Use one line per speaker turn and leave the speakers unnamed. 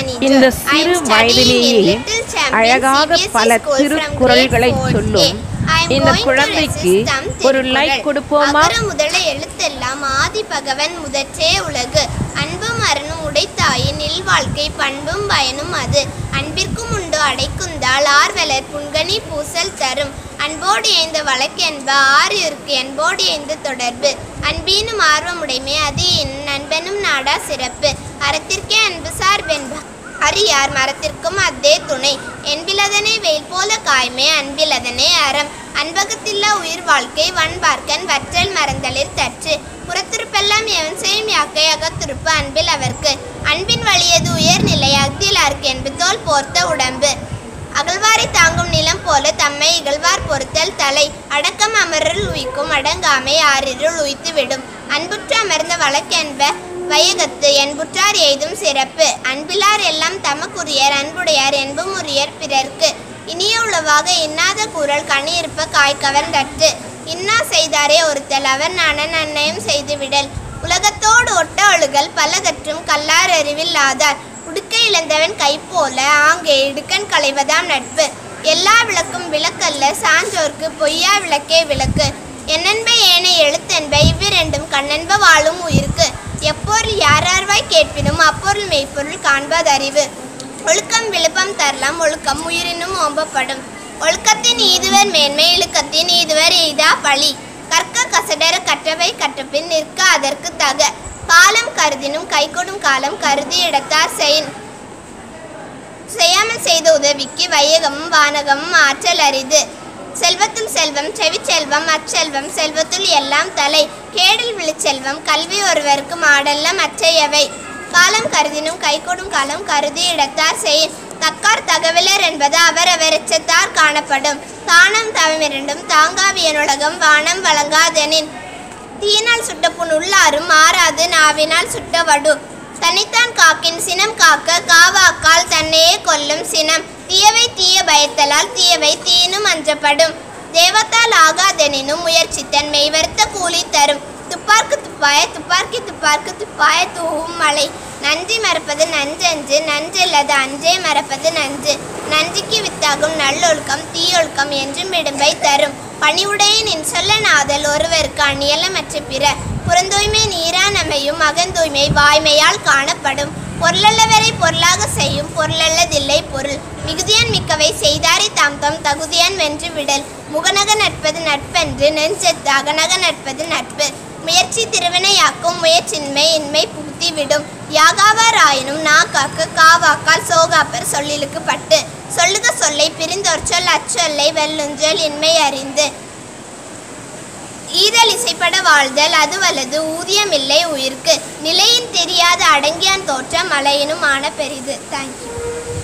manager.
இந்த
I am
சிறு
studying in
வயதிலேயே
Little Champion
அழகாக
CBSE
பல
school from
திருக்குறள்களை
grade four
சொல்லும்
A. I am
இந்த
going to
குழந்தைக்கு
resist some
ஒரு
திருக்குறள்.
லைக் கொடுப்போமா
அகர முதல எழுத்தெல்லாம் ஆதி பகவன் முதற்றே உலகு அன்பும் அறனும் உடைத்தாயின் இல்வாழ்க்கை பண்பும் பயனும் அது அன்பிற்கும் உண்டு அடைக்குந்தால் ஆர்வலர் புன்கனி பூசல் தரும் அன்போடு ஏந்த வழக்கென்ப ஆறு இருக்கு என்போடு ஏந்த தொடர்பு அன்பீனும் ஆர்வமுடைமை அது என் நண்பனும் நாடா சிறப்பு அறத்திற்கே அன்பு சார்பென்ப அறியார் மரத்திற்கும் அத்தே துணை என்பிலதனே வெயில் போல காய்மை அன்பிலதனே அறம் அன்பகத்தில்லா உயிர் வாழ்க்கை வன்பார்க்கன் வற்றல் மறந்தலிர் தற்று புறத்திருப்பெல்லாம் எவன் செய்யும் யாக்கை அகத்திருப்பு அன்பில் அவர்க்கு அன்பின் வழியது உயர்நிலை அக்திலார்க்கு என்பு தோல் போர்த்த உடம்பு அகழ்வாரை தாங்கும் நிலம் போல தம்மை இகழ்வார் பொறுத்தல் தலை அடக்கம் அமரல் உய்க்கும் அடங்காமை ஆறிருள் உய்த்து விடும் அன்புற்று அமர்ந்த வழக்கென்ப வையகத்து என்புற்றார் எய்தும் சிறப்பு அன்பிலார் எல்லாம் தமக்குரியர் அன்புடையார் என்பும் உரியர் பிறர்க்கு இனிய உளவாக இன்னாத கூறல் கனி இருப்ப காய் கவர்ந்தற்று இன்னா செய்தாரே ஒருத்தல் அவர் நாணன் அன்னையும் செய்துவிடல் உலகத்தோடு ஒட்ட ஒழுகல் பலகற்றும் கல்லார் அறிவில் ஆதார் உடுக்க இழந்தவன் கை போல ஆங்கே இடுக்கண் களைவதாம் நட்பு எல்லா விளக்கும் விளக்கல்ல சான்றோர்க்கு பொய்யா விளக்கே விளக்கு என்னென்ப ஏனை எழுத்தென்ப இவ்விரண்டும் கண்ணென்ப வாழும் உயிர்க்கு எப்பொருள் யாரார்வாய் கேட்பினும் அப்பொருள் மெய்ப்பொருள் காண்பதறிவு ஒழுக்கம் விழுப்பம் தரலாம் ஒழுக்கம் உயிரினும் ஓம்பப்படும் ஒழுக்கத்தின் ஈதுவர் மேன்மை இழுக்கத்தின் ஈதுவர் எய்தா பழி கற்க கசடர கற்றவை கற்றபின் நிற்க அதற்கு தக காலம் கருதினும் கைகொடும் காலம் கருதி இடத்தார் செயின் செய்யாமல் செய்த உதவிக்கு வையகமும் வானகமும் ஆற்றல் அரிது செல்வத்துள் செல்வம் செவிச்செல்வம் அச்செல்வம் செல்வத்துள் எல்லாம் தலை கேடில் விழுச்செல்வம் கல்வி ஒருவருக்கு மாடல்ல மற்றையவை காலம் கருதினும் கைகொடும் காலம் கருதி இடத்தார் செயின் தக்கார் தகவலர் என்பது அவரவர் எச்சத்தார் காணப்படும் தானம் தவமிரண்டும் தாங்காவியனுலகம் வானம் வழங்காதெனின் தீயினால் சுட்ட புண் உள்ளாரும் மாறாது நாவினால் சுட்ட வடு தன்னைத்தான் காக்கின் சினம் காக்க காவாக்கால் தன்னையே கொல்லும் சினம் தீயவை தீய பயத்தலால் தீயவை தீயினும் அஞ்சப்படும் தேவத்தால் ஆகாதெனினும் முயற்சி தன் மெய்வருத்த கூலி தரும் துப்பார்க்கு துப்பாய துப்பார்க்கி துப்பார்க்கு துப்பாய தூவும் மலை நன்றி மறப்பது நன்றன்று நன்றல்லது அஞ்சே மறப்பது நன்று நன்றிக்கு வித்தாகும் நல்லொழுக்கம் தீயொழுக்கம் என்றும் இடும்பை தரும் பணிவுடைய நின் சொல்ல நாதல் ஒருவருக்கு அந்நியலமற்ற பிற புறந்தூய்மை நீரானமையும் அகந்தூய்மை வாய்மையால் காணப்படும் பொருளல்லவரை பொருளாக செய்யும் பொருளல்லதில்லை பொருள் மிகுதியான் மிக்கவை செய்தாரை தாம் தம் தகுதியான் வென்று விடல் முகநக நட்பது நட்பென்று நெஞ்சத்து அகநக நட்பது நட்பு முயற்சி திருவினையாக்கும் முயற்சின்மை இன்மை புகுத்தி விடும் யாகாவார் ஆயினும் நா காக்க காவாக்கால் சோகாப்பர் சொல்லிலுக்கு பட்டு சொல்லுக சொல்லை பிரிந்தோர் சொல் அச்சொல்லை வெல்லுஞ்சொல் இன்மை அறிந்து ஈதல் இசைப்பட வாழ்தல் அதுவல்லது ஊதியமில்லை உயிர்க்கு நிலையின் தெரியாத அடங்கியான் தோற்றம் மலையினும் ஆன பெரிது தேங்க்யூ